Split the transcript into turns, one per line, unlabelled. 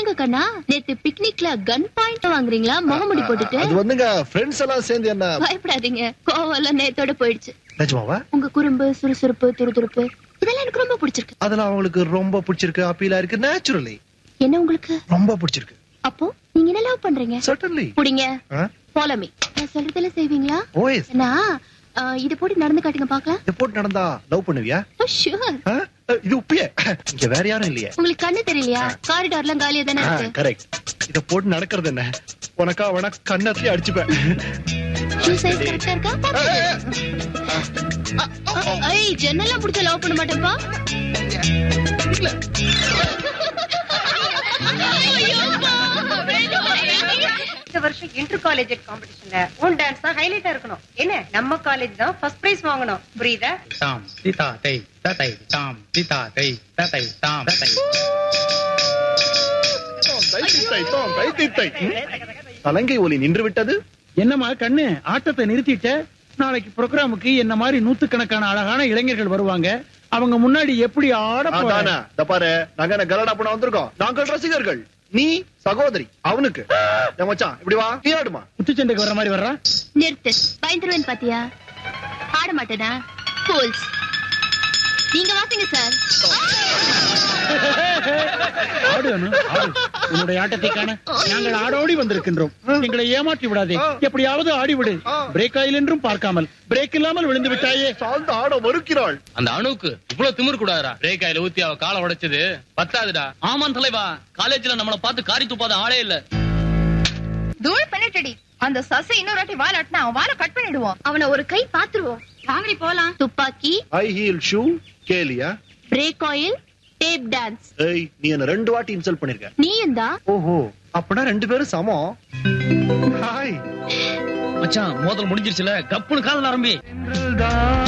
சொல்லுங்க கண்ணா நேத்து பிக்னிக்ல கன் பாயிண்ட் வாங்குறீங்களா முகமுடி போட்டுட்டு
அது வந்துங்க ஃப்ரெண்ட்ஸ் எல்லாம் சேர்ந்து என்ன
பயப்படாதீங்க கோவம் எல்லாம் நேத்தோட போயிடுச்சு
நிஜமாவா
உங்க குறும்பு சுறுசுறுப்பு துருதுருப்பு இதெல்லாம் எனக்கு ரொம்ப பிடிச்சிருக்கு
அதெல்லாம் அவங்களுக்கு ரொம்ப பிடிச்சிருக்கு அப்பீலா இருக்கு நேச்சுரலி
என்ன உங்களுக்கு
ரொம்ப பிடிச்சிருக்கு
அப்போ நீங்க என்ன லவ் பண்றீங்க
சர்டன்லி
புடிங்க ஃபாலோ மீ நான் சொல்றதெல்லாம் செய்வீங்களா
ஓஎஸ்
நான் இது போட்டு நடந்து காட்டுங்க பாக்கலாம்
இத போட்டு நடந்தா லவ் பண்ணுவியா
ஷூர்
ஆ? இது உப்பிய இங்க வேற யாரும் இல்லையே
உங்களுக்கு கண்ணு தெரியலையா காரிடார்லாம் காலியா தானே இருக்கு
கரெக்ட் இத போட்டு நடக்கிறது என்ன உனக்கா வேணா கண்ணத்துலயே அடிச்சுப்பேன்
ஷூ சைஸ் கரெக்டா இருக்கா ஐய் ஜன்னல்லாம் புடிச்ச லவ் பண்ண மாட்டேப்பா
இந்த வருஷம் இன்டர் காலேஜ் காம்படிஷன்ல உன் டான்ஸ் தான் ஹைலைட்டா இருக்கணும் என்ன நம்ம காலேஜ் தான் ஃபர்ஸ்ட் பிரைஸ் வாங்கணும் புரியுதா
தாம் திதா தை ததை தாம் திதா தை ததை தாம் ததை
தலங்கை ஒலி நின்று விட்டது
என்னம்மா கண்ணு ஆட்டத்தை நிறுத்திட்ட நாளைக்கு ப்ரோக்ராமுக்கு என்ன மாதிரி நூத்துக்கணக்கான அழகான இளைஞர்கள் வருவாங்க அவங்க முன்னாடி எப்படி ஆட போற?
அதானே இந்த பாரு நாங்க என்ன கலடா பண்ண வந்திருக்கோம் நாங்கள் ரசிகர்கள் நீ சகோதரி அவனுக்கு என் மச்சான் இப்படி வா நீ ஆடுமா
குத்துச்சண்டைக்கு வர்ற மாதிரி வர்றா
நிறுத்து பயந்துருவேன் பாத்தியா ஆட மாட்டேனா ஃபூல்ஸ் நீங்க வாசிங்க சார்
ஆடு அனு, ஆடு. உன்னுடைய ஆட்டத்தை காண நாங்கள் ஆடோடி வந்திருக்கின்றோம் எங்களை ஏமாற்றி விடாதே எப்படியாவது ஆடி விடு பிரேக் ஆயில் என்றும் பார்க்காமல் பிரேக் இல்லாமல் விழுந்து விட்டாயே
சார்ந்து ஆட மறுக்கிறாள்
அந்த அணுவுக்கு இவ்வளவு திமிர் கூடாதுடா பிரேக் ஆயில ஊத்தி அவ காலை உடைச்சது பத்தாதுடா ஆமாம் தலைவா காலேஜ்ல நம்மள பார்த்து காரி துப்பாத ஆளே இல்ல
தூள் பண்ணிட்டடி அந்த சசி இன்னொரு வாட்டி வால் அட்டினா அவன் வாழை கட் பண்ணிடுவோம்
அவனை ஒரு கை பாத்துருவோம்
வாங்கடி போலாம்
துப்பாக்கி
ஹை ஹீல் ஷூ கேலியா
பிரேக் ஆயில் டேப் டான்ஸ்
ஏய் நீ என்ன ரெண்டு வாட்டி இன்சல்ட் பண்ணிருக்க
நீயும் தான்
ஓஹோ அப்பனா ரெண்டு பேரும் சமம் ஹாய்
மச்சான் மோதல் முடிஞ்சிருச்சுல கப்புன்னு காதல் ஆரம்பி
தான்